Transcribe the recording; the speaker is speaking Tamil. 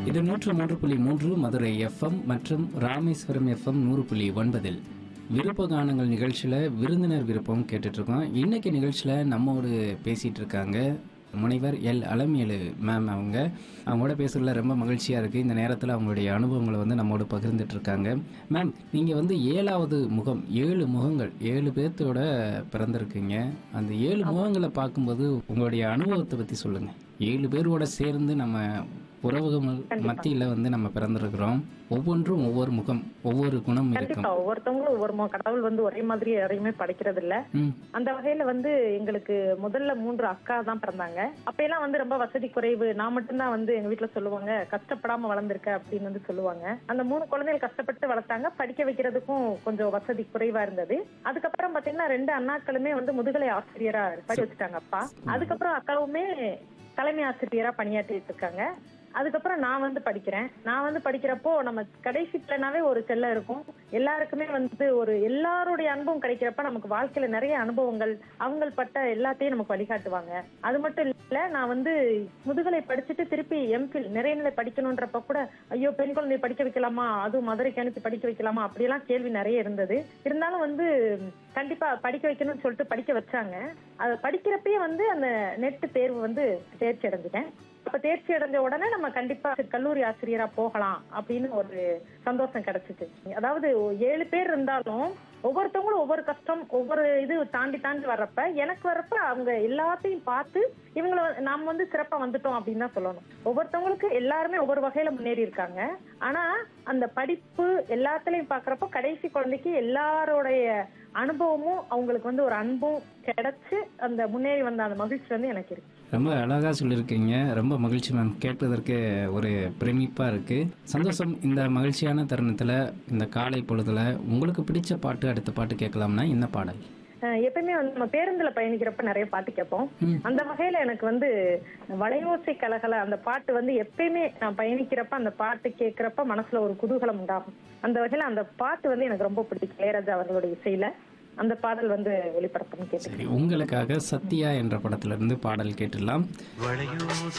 இது நூற்று மூன்று புள்ளி மூன்று மதுரை எஃப்எம் மற்றும் ராமேஸ்வரம் எஃப்எம் நூறு புள்ளி ஒன்பதில் விருப்ப கானங்கள் நிகழ்ச்சியில் விருந்தினர் விருப்பம் கேட்டுட்ருக்கோம் இன்னைக்கு நிகழ்ச்சியில் நம்மோடு பேசிகிட்டு இருக்காங்க முனைவர் எல் அலமேலு மேம் அவங்க அவங்களோட பேசுறதுல ரொம்ப மகிழ்ச்சியாக இருக்குது இந்த நேரத்தில் அவங்களுடைய அனுபவங்களை வந்து நம்மோடு பகிர்ந்துட்டு இருக்காங்க மேம் நீங்கள் வந்து ஏழாவது முகம் ஏழு முகங்கள் ஏழு பேர்த்தோட பிறந்திருக்கீங்க அந்த ஏழு முகங்களை பார்க்கும்போது உங்களுடைய அனுபவத்தை பற்றி சொல்லுங்கள் ஏழு பேரோட சேர்ந்து நம்ம உறவுகள் மத்தியில் வந்து நம்ம பிறந்திருக்கிறோம் ஒவ்வொன்றும் ஒவ்வொரு முகம் ஒவ்வொரு குணம் இருக்கும் கண்டிப்பா ஒவ்வொருத்தவங்களும் ஒவ்வொரு மு- கடவுள் வந்து ஒரே மாதிரி யாரையுமே படைக்கிறது இல்ல ம் அந்த வகையில வந்து எங்களுக்கு முதல்ல மூன்று அக்கா தான் பிறந்தாங்க அப்பெல்லாம் வந்து ரொம்ப வசதி குறைவு நான் மட்டும்தான் வந்து எங்க வீட்டுல சொல்லுவாங்க கஷ்டப்படாம வளர்ந்திருக்க அப்படின்னு வந்து சொல்லுவாங்க அந்த மூணு குழந்தைகள் கஷ்டப்பட்டு வளர்த்தாங்க படிக்க வைக்கிறதுக்கும் கொஞ்சம் வசதி குறைவா இருந்தது அதுக்கப்புறம் பாத்தீங்கன்னா ரெண்டு அண்ணாக்களுமே வந்து முதுகலை ஆசிரியரா படிக்க வச்சுட்டாங்க அப்பா அதுக்கப்புறம் அக்காவுமே தலைமை ஆசிரியரா பணியாற்றிட்டு இருக்காங்க அதுக்கப்புறம் நான் வந்து படிக்கிறேன் நான் வந்து படிக்கிறப்போ நம்ம கடைசி பிள்ளைனாவே ஒரு செல்லம் இருக்கும் எல்லாருக்குமே வந்து ஒரு எல்லாருடைய அனுபவம் கிடைக்கிறப்ப நமக்கு வாழ்க்கையில நிறைய அனுபவங்கள் அவங்க பட்ட எல்லாத்தையும் நமக்கு வழிகாட்டுவாங்க அது மட்டும் இல்ல நான் வந்து முதுகலை படிச்சுட்டு திருப்பி எம்ஃபில் நிறைநிலை படிக்கணுன்றப்ப கூட ஐயோ பெண் குழந்தைய படிக்க வைக்கலாமா அதுவும் மதுரைக்கு அனுப்பி படிக்க வைக்கலாமா அப்படியெல்லாம் கேள்வி நிறைய இருந்தது இருந்தாலும் வந்து கண்டிப்பா படிக்க வைக்கணும்னு சொல்லிட்டு படிக்க வச்சாங்க அது படிக்கிறப்பயே வந்து அந்த நெட் தேர்வு வந்து தேர்ச்சி அடைஞ்சிட்டேன் அப்ப தேர்ச்சி அடைஞ்ச உடனே நம்ம கண்டிப்பா கல்லூரி ஆசிரியரா போகலாம் அப்படின்னு ஒரு சந்தோஷம் கிடைச்சிச்சு அதாவது ஏழு பேர் இருந்தாலும் ஒவ்வொருத்தவங்களும் ஒவ்வொரு கஷ்டம் ஒவ்வொரு இது தாண்டி தாண்டி வர்றப்ப எனக்கு வர்றப்ப அவங்க எல்லாத்தையும் பார்த்து இவங்கள வந்து- நாம வந்து சிறப்பா வந்துட்டோம் அப்படின்னு தான் சொல்லணும் ஒவ்வொருத்தவங்களுக்கு எல்லாருமே ஒவ்வொரு வகையில முன்னேறி இருக்காங்க ஆனா அந்த படிப்பு எல்லாத்துலயும் பாக்குறப்ப கடைசி குழந்தைக்கு எல்லாரோடைய அனுபவமும் அவங்களுக்கு வந்து ஒரு அன்பும் கிடைச்சு அந்த முன்னேறி வந்த அந்த மகிழ்ச்சி வந்து எனக்கு இருக்கு ரொம்ப அழகாக சொல்லியிருக்கீங்க ரொம்ப மகிழ்ச்சி மேம் கேட்பதற்கு ஒரு பிரமிப்பாக இருக்குது சந்தோஷம் இந்த மகிழ்ச்சியான தருணத்தில் இந்த காலை பொழுதுல உங்களுக்கு பிடிச்ச பாட்டு அடுத்த பாட்டு கேட்கலாம்னா என்ன பாடல் அஹ் எப்பயுமே வந்து நம்ம பேருந்துல பயணிக்கிறப்ப நிறைய பாட்டு கேட்போம் ம். அந்த வகையில எனக்கு வந்து வளையோசை கலகல அந்த பாட்டு வந்து எப்பயுமே நான் பயணிக்கிறப்ப அந்த பாட்டு கேட்கிறப்ப மனசுல ஒரு குதூகலம் உண்டாகும் அந்த வகையில அந்த பாட்டு வந்து எனக்கு ரொம்ப பிடிக்கும் இளையராஜா அவர்களுடைய இசையில அந்த பாடல் வந்து ஒளிபரப்பணும் கேட்டு சரி உங்களுக்காக சத்யா என்ற படத்திலிருந்து பாடல் கேட்டுடலாம் வளையோசை